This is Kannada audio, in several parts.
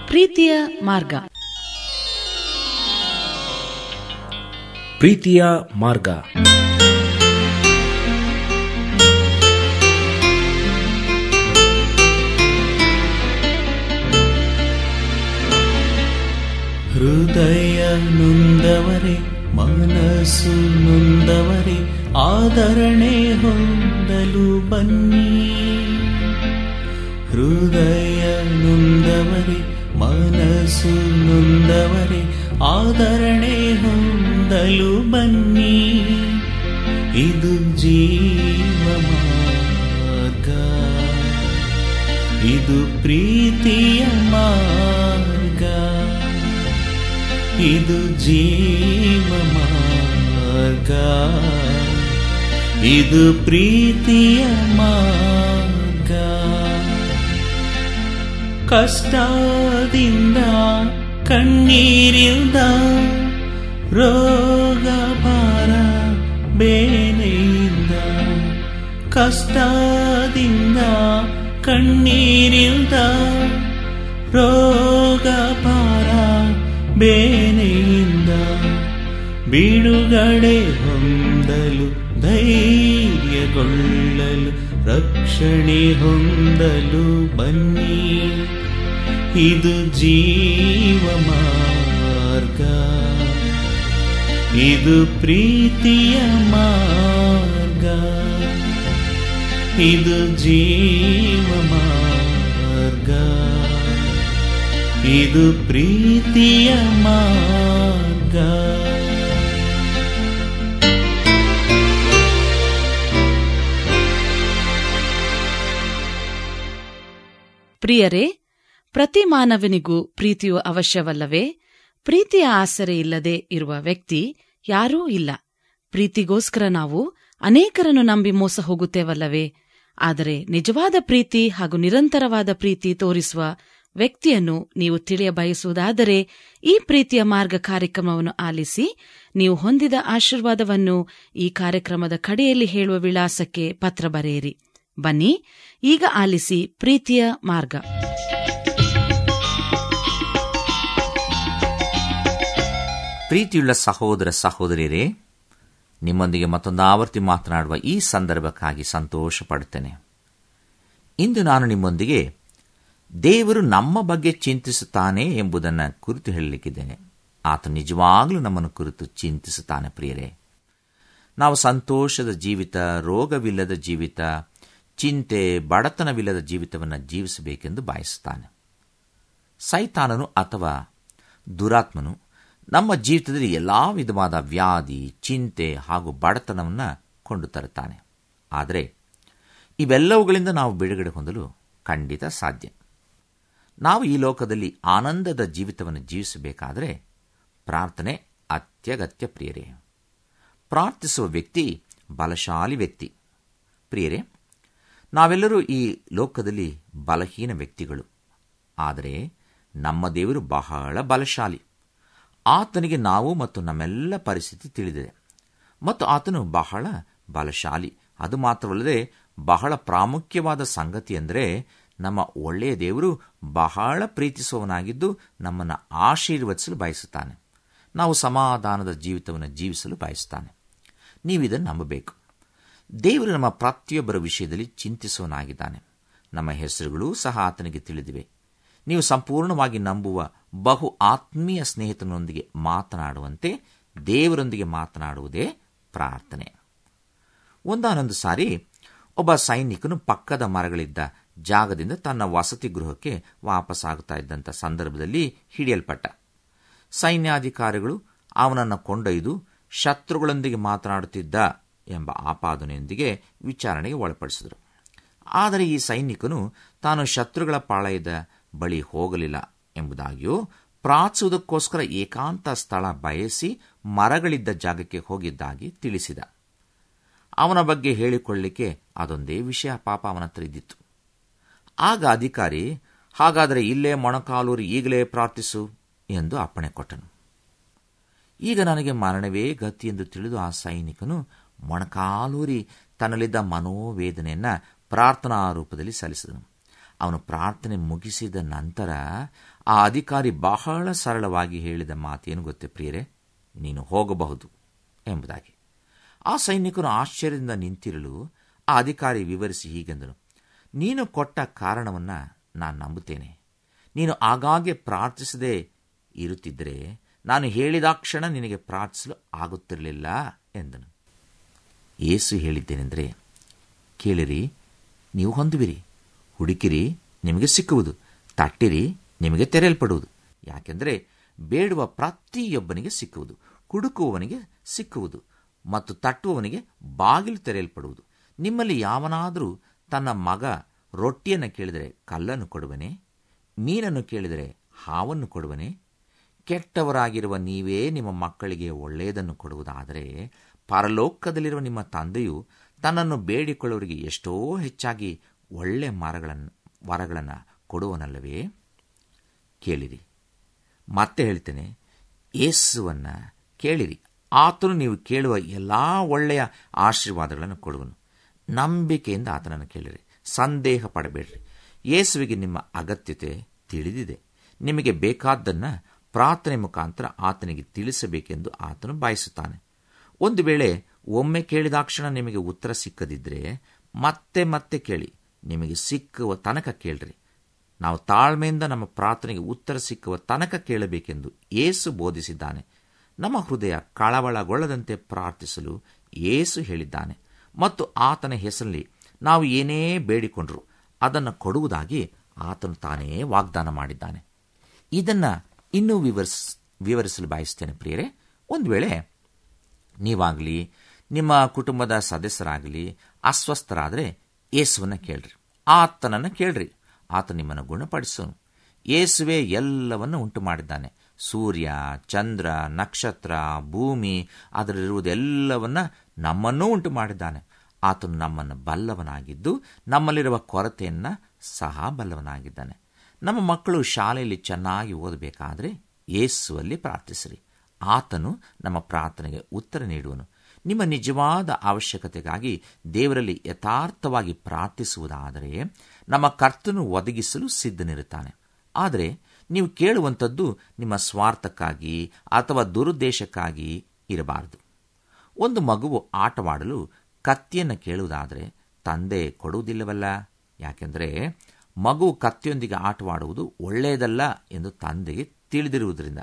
ಪ್ರೀತಿಯ ಮಾರ್ಗ ಪ್ರೀತಿಯ ಮಾರ್ಗ ಹೃದಯ ನೊಂದವರೆ ಮನಸ್ಸು ನೊಂದವರೆ ಆದರಣೆ ಹೊಂದಲು ಬನ್ನಿ ಹೃದಯ ನೊಂದವರೆ ಮನಸ್ಸು ನೊಂದವರೆ ಆದರಣೆ ಹೊಂದಲು ಬನ್ನಿ ಇದು ಜೀವ ಮಾರ್ಗ ಇದು ಪ್ರೀತಿಯ ಮಾರ್ಗ ಇದು ಜೀವ ಮಾರ್ಗ ಇದು ಪ್ರೀತಿಯ ಮಾರ್ಗ ಕಷ್ಟದಿಂದ ಕಣ್ಣೀರಿಂದ ರೋಗ ಭಾರ ಬೇನೆಯಿಂದ ಕಷ್ಟದಿಂದ ಕಣ್ಣೀರಿಂದ ರೋಗ ಭಾರ ಬೇನೆಯಿಂದ ಬಿಡುಗಡೆ ಹೊಂದಲು ಧೈರ್ಯಗೊಳ್ಳಲು ರಕ್ಷಣೆ ಹೊಂದಲು ಬನ್ನಿ ಇದು ಜೀವ ಮಾರ್ಗ ಇದು ಪ್ರೀತಿಯ ಮಾರ್ಗ ಇದು ಜೀವ ಮಾರ್ಗ ಇದು ಪ್ರೀತಿಯ ಮಾರ್ಗ ಪ್ರಿಯರೇ ಪ್ರತಿ ಮಾನವನಿಗೂ ಪ್ರೀತಿಯು ಅವಶ್ಯವಲ್ಲವೇ ಪ್ರೀತಿಯ ಆಸರೆ ಇಲ್ಲದೆ ಇರುವ ವ್ಯಕ್ತಿ ಯಾರೂ ಇಲ್ಲ ಪ್ರೀತಿಗೋಸ್ಕರ ನಾವು ಅನೇಕರನ್ನು ನಂಬಿ ಮೋಸ ಹೋಗುತ್ತೇವಲ್ಲವೇ ಆದರೆ ನಿಜವಾದ ಪ್ರೀತಿ ಹಾಗೂ ನಿರಂತರವಾದ ಪ್ರೀತಿ ತೋರಿಸುವ ವ್ಯಕ್ತಿಯನ್ನು ನೀವು ತಿಳಿಯ ಬಯಸುವುದಾದರೆ ಈ ಪ್ರೀತಿಯ ಮಾರ್ಗ ಕಾರ್ಯಕ್ರಮವನ್ನು ಆಲಿಸಿ ನೀವು ಹೊಂದಿದ ಆಶೀರ್ವಾದವನ್ನು ಈ ಕಾರ್ಯಕ್ರಮದ ಕಡೆಯಲ್ಲಿ ಹೇಳುವ ವಿಳಾಸಕ್ಕೆ ಪತ್ರ ಬರೆಯಿರಿ ಬನ್ನಿ ಈಗ ಆಲಿಸಿ ಪ್ರೀತಿಯ ಮಾರ್ಗ ಪ್ರೀತಿಯುಳ್ಳ ಸಹೋದರ ಸಹೋದರಿಯರೇ ನಿಮ್ಮೊಂದಿಗೆ ಮತ್ತೊಂದು ಆವರ್ತಿ ಮಾತನಾಡುವ ಈ ಸಂದರ್ಭಕ್ಕಾಗಿ ಸಂತೋಷ ಪಡುತ್ತೇನೆ ಇಂದು ನಾನು ನಿಮ್ಮೊಂದಿಗೆ ದೇವರು ನಮ್ಮ ಬಗ್ಗೆ ಚಿಂತಿಸುತ್ತಾನೆ ಎಂಬುದನ್ನು ಕುರಿತು ಹೇಳಲಿಕ್ಕಿದ್ದೇನೆ ಆತ ನಿಜವಾಗಲೂ ನಮ್ಮನ್ನು ಕುರಿತು ಚಿಂತಿಸುತ್ತಾನೆ ಪ್ರಿಯರೇ ನಾವು ಸಂತೋಷದ ಜೀವಿತ ರೋಗವಿಲ್ಲದ ಜೀವಿತ ಚಿಂತೆ ಬಡತನವಿಲ್ಲದ ಜೀವಿತವನ್ನು ಜೀವಿಸಬೇಕೆಂದು ಬಯಸುತ್ತಾನೆ ಸೈತಾನನು ಅಥವಾ ದುರಾತ್ಮನು ನಮ್ಮ ಜೀವಿತದಲ್ಲಿ ಎಲ್ಲ ವಿಧವಾದ ವ್ಯಾಧಿ ಚಿಂತೆ ಹಾಗೂ ಬಡತನವನ್ನು ಕೊಂಡು ತರುತ್ತಾನೆ ಆದರೆ ಇವೆಲ್ಲವುಗಳಿಂದ ನಾವು ಬಿಡುಗಡೆ ಹೊಂದಲು ಖಂಡಿತ ಸಾಧ್ಯ ನಾವು ಈ ಲೋಕದಲ್ಲಿ ಆನಂದದ ಜೀವಿತವನ್ನು ಜೀವಿಸಬೇಕಾದರೆ ಪ್ರಾರ್ಥನೆ ಅತ್ಯಗತ್ಯ ಪ್ರಿಯರೇ ಪ್ರಾರ್ಥಿಸುವ ವ್ಯಕ್ತಿ ಬಲಶಾಲಿ ವ್ಯಕ್ತಿ ಪ್ರಿಯರೇ ನಾವೆಲ್ಲರೂ ಈ ಲೋಕದಲ್ಲಿ ಬಲಹೀನ ವ್ಯಕ್ತಿಗಳು ಆದರೆ ನಮ್ಮ ದೇವರು ಬಹಳ ಬಲಶಾಲಿ ಆತನಿಗೆ ನಾವು ಮತ್ತು ನಮ್ಮೆಲ್ಲ ಪರಿಸ್ಥಿತಿ ತಿಳಿದಿದೆ ಮತ್ತು ಆತನು ಬಹಳ ಬಲಶಾಲಿ ಅದು ಮಾತ್ರವಲ್ಲದೆ ಬಹಳ ಪ್ರಾಮುಖ್ಯವಾದ ಸಂಗತಿ ಅಂದರೆ ನಮ್ಮ ಒಳ್ಳೆಯ ದೇವರು ಬಹಳ ಪ್ರೀತಿಸುವವನಾಗಿದ್ದು ನಮ್ಮನ್ನು ಆಶೀರ್ವದಿಸಲು ಬಯಸುತ್ತಾನೆ ನಾವು ಸಮಾಧಾನದ ಜೀವಿತವನ್ನು ಜೀವಿಸಲು ಬಯಸುತ್ತಾನೆ ನೀವಿದನ್ನು ನಂಬಬೇಕು ದೇವರು ನಮ್ಮ ಪ್ರತಿಯೊಬ್ಬರ ವಿಷಯದಲ್ಲಿ ಚಿಂತಿಸುವನಾಗಿದ್ದಾನೆ ನಮ್ಮ ಹೆಸರುಗಳೂ ಸಹ ಆತನಿಗೆ ತಿಳಿದಿವೆ ನೀವು ಸಂಪೂರ್ಣವಾಗಿ ನಂಬುವ ಬಹು ಆತ್ಮೀಯ ಸ್ನೇಹಿತನೊಂದಿಗೆ ಮಾತನಾಡುವಂತೆ ದೇವರೊಂದಿಗೆ ಮಾತನಾಡುವುದೇ ಪ್ರಾರ್ಥನೆ ಒಂದಾನೊಂದು ಸಾರಿ ಒಬ್ಬ ಸೈನಿಕನು ಪಕ್ಕದ ಮರಗಳಿದ್ದ ಜಾಗದಿಂದ ತನ್ನ ವಸತಿ ಗೃಹಕ್ಕೆ ವಾಪಸ್ಸಾಗುತ್ತಾ ಇದ್ದಂಥ ಸಂದರ್ಭದಲ್ಲಿ ಹಿಡಿಯಲ್ಪಟ್ಟ ಸೈನ್ಯಾಧಿಕಾರಿಗಳು ಅವನನ್ನು ಕೊಂಡೊಯ್ದು ಶತ್ರುಗಳೊಂದಿಗೆ ಮಾತನಾಡುತ್ತಿದ್ದ ಎಂಬ ಆಪಾದನೆಯೊಂದಿಗೆ ವಿಚಾರಣೆಗೆ ಒಳಪಡಿಸಿದರು ಆದರೆ ಈ ಸೈನಿಕನು ತಾನು ಶತ್ರುಗಳ ಪಾಳಯದ ಬಳಿ ಹೋಗಲಿಲ್ಲ ಎಂಬುದಾಗಿಯೂ ಪ್ರಾಚುವುದಕ್ಕೋಸ್ಕರ ಏಕಾಂತ ಸ್ಥಳ ಬಯಸಿ ಮರಗಳಿದ್ದ ಜಾಗಕ್ಕೆ ಹೋಗಿದ್ದಾಗಿ ತಿಳಿಸಿದ ಅವನ ಬಗ್ಗೆ ಹೇಳಿಕೊಳ್ಳಲಿಕ್ಕೆ ಅದೊಂದೇ ವಿಷಯ ಪಾಪ ಅವನ ಹತ್ರ ಇದ್ದಿತ್ತು ಆಗ ಅಧಿಕಾರಿ ಹಾಗಾದರೆ ಇಲ್ಲೇ ಮೊಣಕಾಲೂರಿ ಈಗಲೇ ಪ್ರಾರ್ಥಿಸು ಎಂದು ಅಪ್ಪಣೆ ಕೊಟ್ಟನು ಈಗ ನನಗೆ ಮರಣವೇ ಗತಿ ಎಂದು ತಿಳಿದು ಆ ಸೈನಿಕನು ಮೊಣಕಾಲೂರಿ ತನ್ನಲ್ಲಿದ್ದ ಮನೋವೇದನೆಯನ್ನ ಪ್ರಾರ್ಥನಾ ರೂಪದಲ್ಲಿ ಸಲ್ಲಿಸಿದನು ಅವನು ಪ್ರಾರ್ಥನೆ ಮುಗಿಸಿದ ನಂತರ ಆ ಅಧಿಕಾರಿ ಬಹಳ ಸರಳವಾಗಿ ಹೇಳಿದ ಮಾತೇನು ಗೊತ್ತೇ ಪ್ರಿಯರೇ ನೀನು ಹೋಗಬಹುದು ಎಂಬುದಾಗಿ ಆ ಸೈನಿಕನು ಆಶ್ಚರ್ಯದಿಂದ ನಿಂತಿರಲು ಆ ಅಧಿಕಾರಿ ವಿವರಿಸಿ ಹೀಗೆಂದನು ನೀನು ಕೊಟ್ಟ ಕಾರಣವನ್ನ ನಾನು ನಂಬುತ್ತೇನೆ ನೀನು ಆಗಾಗ್ಗೆ ಪ್ರಾರ್ಥಿಸದೆ ಇರುತ್ತಿದ್ದರೆ ನಾನು ಹೇಳಿದಾಕ್ಷಣ ನಿನಗೆ ಪ್ರಾರ್ಥಿಸಲು ಆಗುತ್ತಿರಲಿಲ್ಲ ಎಂದನು ಏಸು ಹೇಳಿದ್ದೇನೆಂದರೆ ಕೇಳಿರಿ ನೀವು ಹೊಂದುವಿರಿ ಹುಡುಕಿರಿ ನಿಮಗೆ ಸಿಕ್ಕುವುದು ತಟ್ಟಿರಿ ನಿಮಗೆ ತೆರೆಯಲ್ಪಡುವುದು ಯಾಕೆಂದರೆ ಬೇಡುವ ಪ್ರತಿಯೊಬ್ಬನಿಗೆ ಸಿಕ್ಕುವುದು ಹುಡುಕುವವನಿಗೆ ಸಿಕ್ಕುವುದು ಮತ್ತು ತಟ್ಟುವವನಿಗೆ ಬಾಗಿಲು ತೆರೆಯಲ್ಪಡುವುದು ನಿಮ್ಮಲ್ಲಿ ಯಾವನಾದರೂ ತನ್ನ ಮಗ ರೊಟ್ಟಿಯನ್ನು ಕೇಳಿದರೆ ಕಲ್ಲನ್ನು ಕೊಡುವನೆ ಮೀನನ್ನು ಕೇಳಿದರೆ ಹಾವನ್ನು ಕೊಡುವನೆ ಕೆಟ್ಟವರಾಗಿರುವ ನೀವೇ ನಿಮ್ಮ ಮಕ್ಕಳಿಗೆ ಒಳ್ಳೆಯದನ್ನು ಕೊಡುವುದಾದರೆ ಪರಲೋಕದಲ್ಲಿರುವ ನಿಮ್ಮ ತಂದೆಯು ತನ್ನನ್ನು ಬೇಡಿಕೊಳ್ಳುವವರಿಗೆ ಎಷ್ಟೋ ಹೆಚ್ಚಾಗಿ ಒಳ್ಳೆ ಮರಗಳನ್ನು ವರಗಳನ್ನು ಕೊಡುವನಲ್ಲವೇ ಕೇಳಿರಿ ಮತ್ತೆ ಹೇಳ್ತೇನೆ ಯೇಸುವನ್ನ ಕೇಳಿರಿ ಆತನು ನೀವು ಕೇಳುವ ಎಲ್ಲ ಒಳ್ಳೆಯ ಆಶೀರ್ವಾದಗಳನ್ನು ಕೊಡುವನು ನಂಬಿಕೆಯಿಂದ ಆತನನ್ನು ಕೇಳಿರಿ ಸಂದೇಹ ಪಡಬೇಡ್ರಿ ಯೇಸುವಿಗೆ ನಿಮ್ಮ ಅಗತ್ಯತೆ ತಿಳಿದಿದೆ ನಿಮಗೆ ಬೇಕಾದ್ದನ್ನು ಪ್ರಾರ್ಥನೆ ಮುಖಾಂತರ ಆತನಿಗೆ ತಿಳಿಸಬೇಕೆಂದು ಆತನು ಬಯಸುತ್ತಾನೆ ಒಂದು ವೇಳೆ ಒಮ್ಮೆ ಕೇಳಿದಾಕ್ಷಣ ನಿಮಗೆ ಉತ್ತರ ಸಿಕ್ಕದಿದ್ದರೆ ಮತ್ತೆ ಮತ್ತೆ ಕೇಳಿ ನಿಮಗೆ ಸಿಕ್ಕುವ ತನಕ ಕೇಳ್ರಿ ನಾವು ತಾಳ್ಮೆಯಿಂದ ನಮ್ಮ ಪ್ರಾರ್ಥನೆಗೆ ಉತ್ತರ ಸಿಕ್ಕುವ ತನಕ ಕೇಳಬೇಕೆಂದು ಏಸು ಬೋಧಿಸಿದ್ದಾನೆ ನಮ್ಮ ಹೃದಯ ಕಳವಳಗೊಳ್ಳದಂತೆ ಪ್ರಾರ್ಥಿಸಲು ಏಸು ಹೇಳಿದ್ದಾನೆ ಮತ್ತು ಆತನ ಹೆಸರಲ್ಲಿ ನಾವು ಏನೇ ಬೇಡಿಕೊಂಡ್ರು ಅದನ್ನು ಕೊಡುವುದಾಗಿ ಆತನು ತಾನೇ ವಾಗ್ದಾನ ಮಾಡಿದ್ದಾನೆ ಇದನ್ನ ಇನ್ನೂ ವಿವರಿಸ್ ವಿವರಿಸಲು ಬಯಸ್ತೇನೆ ಪ್ರಿಯರೇ ಒಂದು ವೇಳೆ ನೀವಾಗಲಿ ನಿಮ್ಮ ಕುಟುಂಬದ ಸದಸ್ಯರಾಗಲಿ ಅಸ್ವಸ್ಥರಾದರೆ ಯೇಸುವನ್ನ ಕೇಳ್ರಿ ಆತನನ್ನು ಕೇಳ್ರಿ ಆತ ನಿಮ್ಮನ್ನು ಗುಣಪಡಿಸೋನು ಯೇಸುವೆ ಎಲ್ಲವನ್ನು ಉಂಟು ಮಾಡಿದ್ದಾನೆ ಸೂರ್ಯ ಚಂದ್ರ ನಕ್ಷತ್ರ ಭೂಮಿ ಅದರಲ್ಲಿರುವುದೆಲ್ಲವನ್ನ ನಮ್ಮನ್ನೂ ಉಂಟು ಮಾಡಿದ್ದಾನೆ ಆತನು ನಮ್ಮನ್ನು ಬಲ್ಲವನಾಗಿದ್ದು ನಮ್ಮಲ್ಲಿರುವ ಕೊರತೆಯನ್ನ ಸಹ ಬಲ್ಲವನಾಗಿದ್ದಾನೆ ನಮ್ಮ ಮಕ್ಕಳು ಶಾಲೆಯಲ್ಲಿ ಚೆನ್ನಾಗಿ ಓದಬೇಕಾದ್ರೆ ಯೇಸುವಲ್ಲಿ ಪ್ರಾರ್ಥಿಸಿರಿ ಆತನು ನಮ್ಮ ಪ್ರಾರ್ಥನೆಗೆ ಉತ್ತರ ನೀಡುವನು ನಿಮ್ಮ ನಿಜವಾದ ಅವಶ್ಯಕತೆಗಾಗಿ ದೇವರಲ್ಲಿ ಯಥಾರ್ಥವಾಗಿ ಪ್ರಾರ್ಥಿಸುವುದಾದರೆ ನಮ್ಮ ಕರ್ತನು ಒದಗಿಸಲು ಸಿದ್ಧನಿರುತ್ತಾನೆ ಆದರೆ ನೀವು ಕೇಳುವಂಥದ್ದು ನಿಮ್ಮ ಸ್ವಾರ್ಥಕ್ಕಾಗಿ ಅಥವಾ ದುರುದ್ದೇಶಕ್ಕಾಗಿ ಇರಬಾರದು ಒಂದು ಮಗುವು ಆಟವಾಡಲು ಕತ್ತಿಯನ್ನು ಕೇಳುವುದಾದರೆ ತಂದೆ ಕೊಡುವುದಿಲ್ಲವಲ್ಲ ಯಾಕೆಂದರೆ ಮಗು ಕತ್ತಿಯೊಂದಿಗೆ ಆಟವಾಡುವುದು ಒಳ್ಳೆಯದಲ್ಲ ಎಂದು ತಂದೆಗೆ ತಿಳಿದಿರುವುದರಿಂದ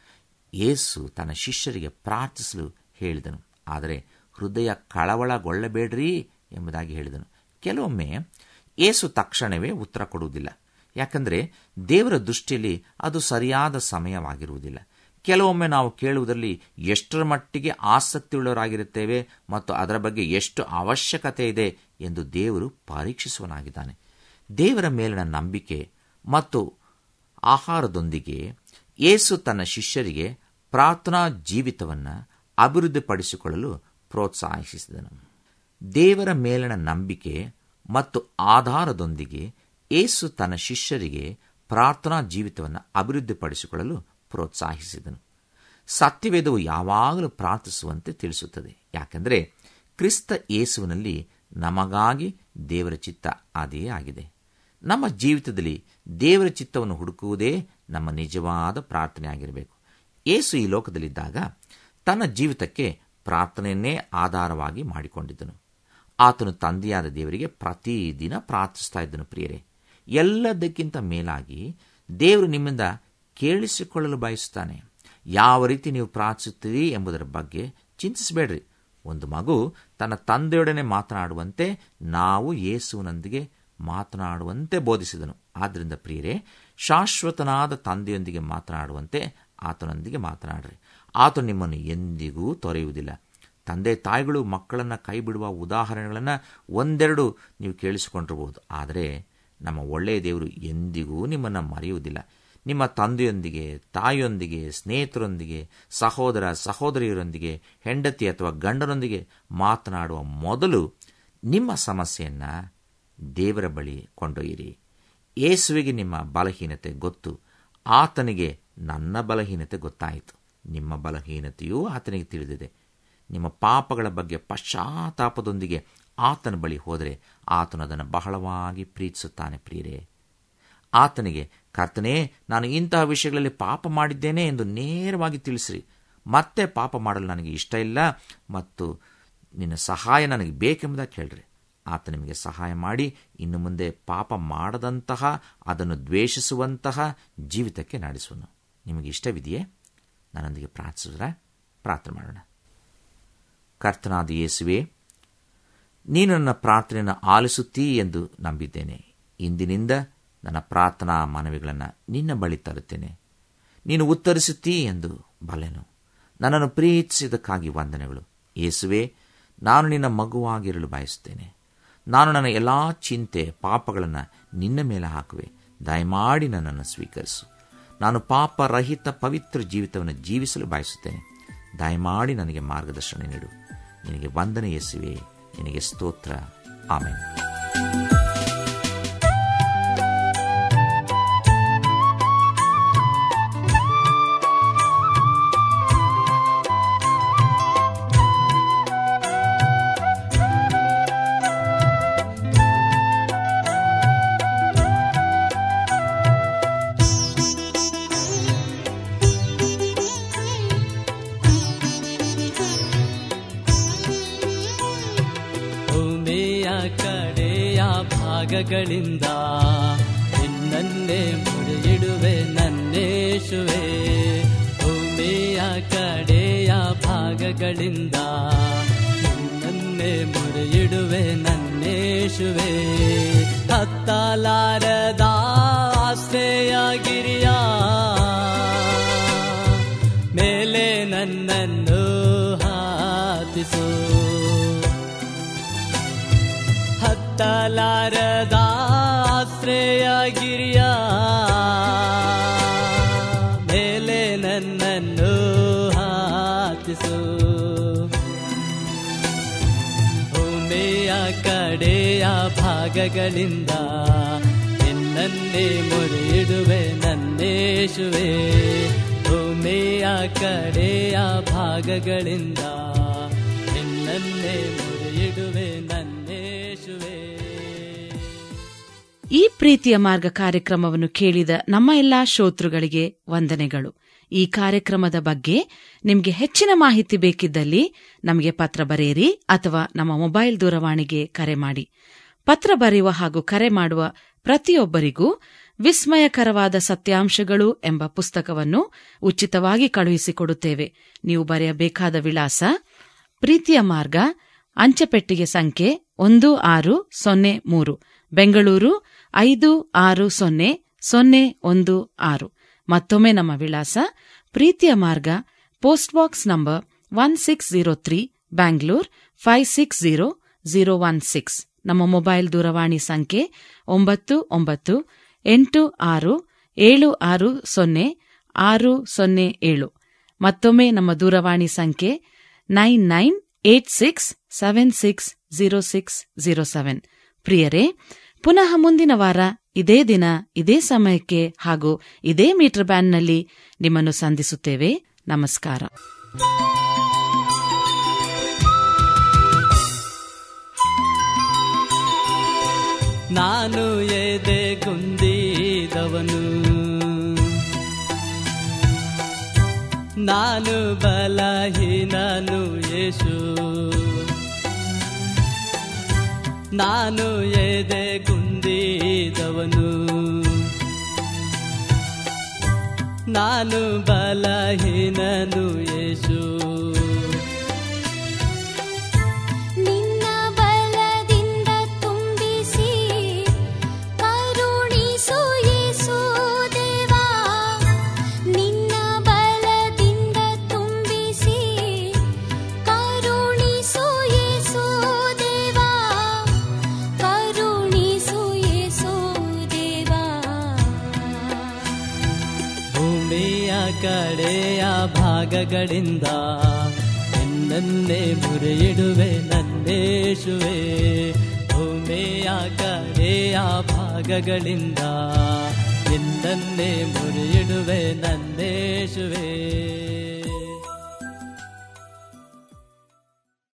ಯೇಸು ತನ್ನ ಶಿಷ್ಯರಿಗೆ ಪ್ರಾರ್ಥಿಸಲು ಹೇಳಿದನು ಆದರೆ ಹೃದಯ ಕಳವಳಗೊಳ್ಳಬೇಡ್ರಿ ಎಂಬುದಾಗಿ ಹೇಳಿದನು ಕೆಲವೊಮ್ಮೆ ಏಸು ತಕ್ಷಣವೇ ಉತ್ತರ ಕೊಡುವುದಿಲ್ಲ ಯಾಕಂದರೆ ದೇವರ ದೃಷ್ಟಿಯಲ್ಲಿ ಅದು ಸರಿಯಾದ ಸಮಯವಾಗಿರುವುದಿಲ್ಲ ಕೆಲವೊಮ್ಮೆ ನಾವು ಕೇಳುವುದರಲ್ಲಿ ಎಷ್ಟರ ಮಟ್ಟಿಗೆ ಆಸಕ್ತಿಯುಳ್ಳವರಾಗಿರುತ್ತೇವೆ ಮತ್ತು ಅದರ ಬಗ್ಗೆ ಎಷ್ಟು ಅವಶ್ಯಕತೆ ಇದೆ ಎಂದು ದೇವರು ಪರೀಕ್ಷಿಸುವನಾಗಿದ್ದಾನೆ ದೇವರ ಮೇಲಿನ ನಂಬಿಕೆ ಮತ್ತು ಆಹಾರದೊಂದಿಗೆ ಯೇಸು ತನ್ನ ಶಿಷ್ಯರಿಗೆ ಪ್ರಾರ್ಥನಾ ಜೀವಿತವನ್ನು ಅಭಿವೃದ್ಧಿಪಡಿಸಿಕೊಳ್ಳಲು ಪ್ರೋತ್ಸಾಹಿಸಿದನು ದೇವರ ಮೇಲಿನ ನಂಬಿಕೆ ಮತ್ತು ಆಧಾರದೊಂದಿಗೆ ಏಸು ತನ್ನ ಶಿಷ್ಯರಿಗೆ ಪ್ರಾರ್ಥನಾ ಜೀವಿತವನ್ನು ಅಭಿವೃದ್ಧಿಪಡಿಸಿಕೊಳ್ಳಲು ಪ್ರೋತ್ಸಾಹಿಸಿದನು ಸತ್ಯವೇದವು ಯಾವಾಗಲೂ ಪ್ರಾರ್ಥಿಸುವಂತೆ ತಿಳಿಸುತ್ತದೆ ಯಾಕೆಂದರೆ ಕ್ರಿಸ್ತ ಯೇಸುವಿನಲ್ಲಿ ನಮಗಾಗಿ ದೇವರ ಚಿತ್ತ ಅದೇ ಆಗಿದೆ ನಮ್ಮ ಜೀವಿತದಲ್ಲಿ ದೇವರ ಚಿತ್ತವನ್ನು ಹುಡುಕುವುದೇ ನಮ್ಮ ನಿಜವಾದ ಪ್ರಾರ್ಥನೆ ಆಗಿರಬೇಕು ಏಸು ಈ ಲೋಕದಲ್ಲಿದ್ದಾಗ ತನ್ನ ಜೀವಿತಕ್ಕೆ ಪ್ರಾರ್ಥನೆಯನ್ನೇ ಆಧಾರವಾಗಿ ಮಾಡಿಕೊಂಡಿದ್ದನು ಆತನು ತಂದೆಯಾದ ದೇವರಿಗೆ ಪ್ರತಿದಿನ ಪ್ರಾರ್ಥಿಸ್ತಾ ಇದ್ದನು ಪ್ರಿಯರೇ ಎಲ್ಲದಕ್ಕಿಂತ ಮೇಲಾಗಿ ದೇವರು ನಿಮ್ಮಿಂದ ಕೇಳಿಸಿಕೊಳ್ಳಲು ಬಯಸುತ್ತಾನೆ ಯಾವ ರೀತಿ ನೀವು ಪ್ರಾರ್ಥಿಸುತ್ತೀರಿ ಎಂಬುದರ ಬಗ್ಗೆ ಚಿಂತಿಸಬೇಡ್ರಿ ಒಂದು ಮಗು ತನ್ನ ತಂದೆಯೊಡನೆ ಮಾತನಾಡುವಂತೆ ನಾವು ಯೇಸುವಿನೊಂದಿಗೆ ಮಾತನಾಡುವಂತೆ ಬೋಧಿಸಿದನು ಆದ್ದರಿಂದ ಪ್ರಿಯರೇ ಶಾಶ್ವತನಾದ ತಂದೆಯೊಂದಿಗೆ ಮಾತನಾಡುವಂತೆ ಆತನೊಂದಿಗೆ ಮಾತನಾಡ್ರಿ ಆತನು ನಿಮ್ಮನ್ನು ಎಂದಿಗೂ ತೊರೆಯುವುದಿಲ್ಲ ತಂದೆ ತಾಯಿಗಳು ಮಕ್ಕಳನ್ನು ಕೈ ಬಿಡುವ ಉದಾಹರಣೆಗಳನ್ನು ಒಂದೆರಡು ನೀವು ಕೇಳಿಸಿಕೊಂಡಿರಬಹುದು ಆದರೆ ನಮ್ಮ ಒಳ್ಳೆಯ ದೇವರು ಎಂದಿಗೂ ನಿಮ್ಮನ್ನು ಮರೆಯುವುದಿಲ್ಲ ನಿಮ್ಮ ತಂದೆಯೊಂದಿಗೆ ತಾಯಿಯೊಂದಿಗೆ ಸ್ನೇಹಿತರೊಂದಿಗೆ ಸಹೋದರ ಸಹೋದರಿಯರೊಂದಿಗೆ ಹೆಂಡತಿ ಅಥವಾ ಗಂಡನೊಂದಿಗೆ ಮಾತನಾಡುವ ಮೊದಲು ನಿಮ್ಮ ಸಮಸ್ಯೆಯನ್ನು ದೇವರ ಬಳಿ ಕೊಂಡೊಯ್ಯಿರಿ ಯೇಸುವಿಗೆ ನಿಮ್ಮ ಬಲಹೀನತೆ ಗೊತ್ತು ಆತನಿಗೆ ನನ್ನ ಬಲಹೀನತೆ ಗೊತ್ತಾಯಿತು ನಿಮ್ಮ ಬಲಹೀನತೆಯೂ ಆತನಿಗೆ ತಿಳಿದಿದೆ ನಿಮ್ಮ ಪಾಪಗಳ ಬಗ್ಗೆ ಪಶ್ಚಾತ್ತಾಪದೊಂದಿಗೆ ಆತನ ಬಳಿ ಹೋದರೆ ಆತನು ಅದನ್ನು ಬಹಳವಾಗಿ ಪ್ರೀತಿಸುತ್ತಾನೆ ಪ್ರಿಯರೇ ಆತನಿಗೆ ಕರ್ತನೇ ನಾನು ಇಂತಹ ವಿಷಯಗಳಲ್ಲಿ ಪಾಪ ಮಾಡಿದ್ದೇನೆ ಎಂದು ನೇರವಾಗಿ ತಿಳಿಸಿರಿ ಮತ್ತೆ ಪಾಪ ಮಾಡಲು ನನಗೆ ಇಷ್ಟ ಇಲ್ಲ ಮತ್ತು ನಿನ್ನ ಸಹಾಯ ನನಗೆ ಬೇಕೆಂಬುದಾಗಿ ಕೇಳ್ರಿ ಆತ ನಿಮಗೆ ಸಹಾಯ ಮಾಡಿ ಇನ್ನು ಮುಂದೆ ಪಾಪ ಮಾಡದಂತಹ ಅದನ್ನು ದ್ವೇಷಿಸುವಂತಹ ಜೀವಿತಕ್ಕೆ ನಡೆಸುವನು ನಿಮಗೆ ಇಷ್ಟವಿದೆಯೇ ನನ್ನೊಂದಿಗೆ ಪ್ರಾರ್ಥಿಸಿದ್ರೆ ಪ್ರಾರ್ಥನೆ ಮಾಡೋಣ ಕರ್ತನಾದ ಯೇಸುವೆ ನೀನು ನನ್ನ ಪ್ರಾರ್ಥನೆಯನ್ನು ಆಲಿಸುತ್ತೀ ಎಂದು ನಂಬಿದ್ದೇನೆ ಇಂದಿನಿಂದ ನನ್ನ ಪ್ರಾರ್ಥನಾ ಮನವಿಗಳನ್ನು ನಿನ್ನ ಬಳಿ ತರುತ್ತೇನೆ ನೀನು ಉತ್ತರಿಸುತ್ತೀ ಎಂದು ಬಲ್ಲೆನು ನನ್ನನ್ನು ಪ್ರೀತಿಸಿದಕ್ಕಾಗಿ ವಂದನೆಗಳು ಯೇಸುವೆ ನಾನು ನಿನ್ನ ಮಗುವಾಗಿರಲು ಬಯಸುತ್ತೇನೆ ನಾನು ನನ್ನ ಎಲ್ಲ ಚಿಂತೆ ಪಾಪಗಳನ್ನು ನಿನ್ನ ಮೇಲೆ ಹಾಕುವೆ ದಯಮಾಡಿ ನನ್ನನ್ನು ಸ್ವೀಕರಿಸು ನಾನು ಪಾಪರಹಿತ ಪವಿತ್ರ ಜೀವಿತವನ್ನು ಜೀವಿಸಲು ಬಯಸುತ್ತೇನೆ ದಯಮಾಡಿ ನನಗೆ ಮಾರ್ಗದರ್ಶನ ನೀಡು ನಿನಗೆ ವಂದನೆ ಯೇಸುವೆ ನಿನಗೆ ಸ್ತೋತ್ರ ಆಮೇಲೆ ಭೂಮಿಯ ಕಡೆಯ ಭಾಗಗಳಿಂದ ನಿನ್ನನ್ನೇ ಮುಡಿಯಿಡುವೆ ನನ್ನೇಶುವೆ ಭೂಮಿಯ ಕಡೆಯ ಭಾಗಗಳಿಂದ ನಿನ್ನನ್ನೇ ಮುಡಿಯಿಡುವೆ ನನ್ನೇಶುವೆ ಹತ್ತಲಾರದ ಆಶ್ರಯಗಿರಿಯ ಮೇಲೆ ನನ್ನನ್ನು ಹಾತಿಸು ಹತ್ತಲಾರದ ಆಶ್ರಯಗಿರಿಯ ಮೇಲೆ ನನ್ನನ್ನು ಹಾತಿಸು ಭೂಮಿಯ ಕಡೆಯ ಭಾಗಗಳಿಂದ ನಿನ್ನನ್ನೇ ಮುರಿಯಿಡುವೆ ನನ್ನೇಶುವೆ ಭೂಮಿಯ ಕಡೆಯ ಭಾಗಗಳಿಂದ ನಿನ್ನನ್ನೇ ಮುರಿಯಿಡುವೆ ನನ್ನೇಶುವೆ ಈ ಪ್ರೀತಿಯ ಮಾರ್ಗ ಕಾರ್ಯಕ್ರಮವನ್ನು ಕೇಳಿದ ನಮ್ಮ ಎಲ್ಲಾ ಶ್ರೋತೃಗಳಿಗೆ ವಂದನೆಗಳು ಈ ಕಾರ್ಯಕ್ರಮದ ಬಗ್ಗೆ ನಿಮಗೆ ಹೆಚ್ಚಿನ ಮಾಹಿತಿ ಬೇಕಿದ್ದಲ್ಲಿ ನಮಗೆ ಪತ್ರ ಬರೆಯಿರಿ ಅಥವಾ ನಮ್ಮ ಮೊಬೈಲ್ ದೂರವಾಣಿಗೆ ಕರೆ ಮಾಡಿ ಪತ್ರ ಬರೆಯುವ ಹಾಗೂ ಕರೆ ಮಾಡುವ ಪ್ರತಿಯೊಬ್ಬರಿಗೂ ವಿಸ್ಮಯಕರವಾದ ಸತ್ಯಾಂಶಗಳು ಎಂಬ ಪುಸ್ತಕವನ್ನು ಉಚಿತವಾಗಿ ಕಳುಹಿಸಿಕೊಡುತ್ತೇವೆ ನೀವು ಬರೆಯಬೇಕಾದ ವಿಳಾಸ ಪ್ರೀತಿಯ ಮಾರ್ಗ ಅಂಚೆಪೆಟ್ಟಿಗೆ ಸಂಖ್ಯೆ ಒಂದು ಆರು ಸೊನ್ನೆ ಮೂರು ಬೆಂಗಳೂರು ಐದು ಆರು ಸೊನ್ನೆ ಸೊನ್ನೆ ಒಂದು ಆರು ಮತ್ತೊಮ್ಮೆ ನಮ್ಮ ವಿಳಾಸ ಪ್ರೀತಿಯ ಮಾರ್ಗ post box number one six zero three Bangalore five six zero zero one six ನಮ್ಮ ಮೊಬೈಲ್ ದೂರವಾಣಿ ಸಂಖ್ಯೆ ಒಂಬತ್ತು ಒಂಬತ್ತು ಎಂಟು ಆರು ಏಳು ಆರು ಸೊನ್ನೆ ಆರು ಸೊನ್ನೆ ಏಳು ಮತ್ತೊಮ್ಮೆ ನಮ್ಮ ದೂರವಾಣಿ ಸಂಖ್ಯೆ nine nine eight six seven six zero six zero seven ಪ್ರಿಯರೇ ಪುನಃ ಮುಂದಿನ ವಾರ ಇದೇ ದಿನ ಇದೇ ಸಮಯಕ್ಕೆ ಹಾಗೂ ಇದೇ ಮೀಟರ್ ಬ್ಯಾಂಡ್ನಲ್ಲಿ ನಿಮ್ಮನ್ನು ಸಂಧಿಸುತ್ತೇವೆ ನಮಸ್ಕಾರ ನಾನು ಎದೆ ಗುಂದಿದವನು ನಾನು ಬಲಹೀನನು ಯೇಸು ನಾನು ಎದೆ ಗುಂದಿದವನು ನಾನು ಬಲಹೀನನು ಯೇಸು ನಿನ್ನ ಬಲದಿಂದ ತುಂಬಿಸಿ ಕರುಣಿಸು ಯೇಸು ದೇವಾ ನಿನ್ನ ಬಲದಿಂದ ತುಂಬಿಸಿ ಕರುಣಿಸು ಯೇಸು ದೇವಾ ಕರುಣಿಸು ಯೇಸು ದೇವಾ ಭೂಮಿಯ ಕಡೆಯ ಭಾಗಗಳಿಂದ ನಿನ್ನನ್ನೇ ಮುರಿಯಿಡುವೆ ನನ್ನೇಶುವೆ ಭೂಮಿಯ ಕಡೆಯ ಭಾಗಗಳಿಂದ ನಿನ್ನನ್ನೇ ಮುರಿಯಿಡುವೆ ನನ್ನೇಶುವೆ